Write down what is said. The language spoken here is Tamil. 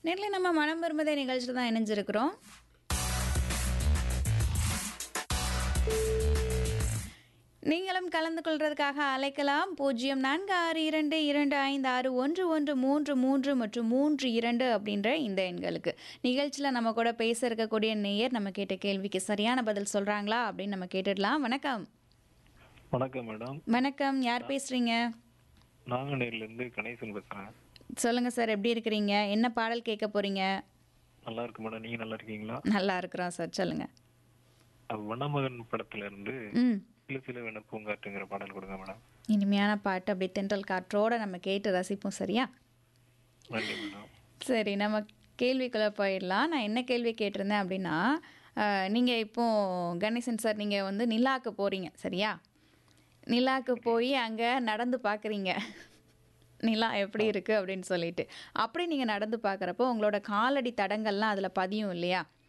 நேரில் நம்ம மனம் வரும்பதே நிகழ்ச்சியில் தான் இணைஞ்சிருக்கிறோம் நீங்களும் கலந்து கொள்றதுக்காக அழைக்கலாம் பூஜ்ஜியம் நான்கு ஆறு இரண்டு இரண்டு ஐந்து ஆறு ஒன்று ஒன்று மூன்று மூன்று மற்றும் மூன்று இரண்டு அப்படின்ற இந்த எண்களுக்கு நிகழ்ச்சியில் நம்ம கூட பேச இருக்கக்கூடிய நேயர் நம்ம கேட்ட கேள்விக்கு சரியான பதில் சொல்கிறாங்களா அப்படின்னு நம்ம கேட்டுடலாம் வணக்கம் வணக்கம் மேடம் வணக்கம் யார் பேசுகிறீங்க நாங்குநேர்ல இருந்து கணேசன் பேசுறேன் சொல்லுங்கள் சார் எப்படி இருக்கிறீங்க என்ன பாடல் கேட்க போகிறீங்க நல்லா இருக்கு மேடம் நீங்க நல்லா இருக்கீங்களா நல்லா இருக்கிறோம் சார் சொல்லுங்கள் அஹ் வனமகன் படத்துல இருந்து ம் சில சில வேண பூங்காட்டுங்கிற பாடல் கொடுங்க மேடம் இனிமையான பாட்டு அப்படியே தென்றல் காற்றோட நம்ம கேட்டு ரசிப்போம் சரியா நன்றி மேடம் சரி நம்ம கேள்விக்குள்ளே போயிடலாம் நான் என்ன கேள்வி கேட்டிருந்தேன் அப்படின்னா நீங்கள் இப்போ கணேசன் சார் நீங்கள் வந்து நிலாக்கு போகிறீங்க சரியா நிலாக்கு போய் அங்கே நடந்து பார்க்குறீங்க நிலா எப்படி இருக்குது அப்படின்னு சொல்லிட்டு அப்படி நீங்கள் நடந்து பார்க்குறப்போ உங்களோட காலடி தடங்கள்லாம் அதில் பதியும் இல்லையா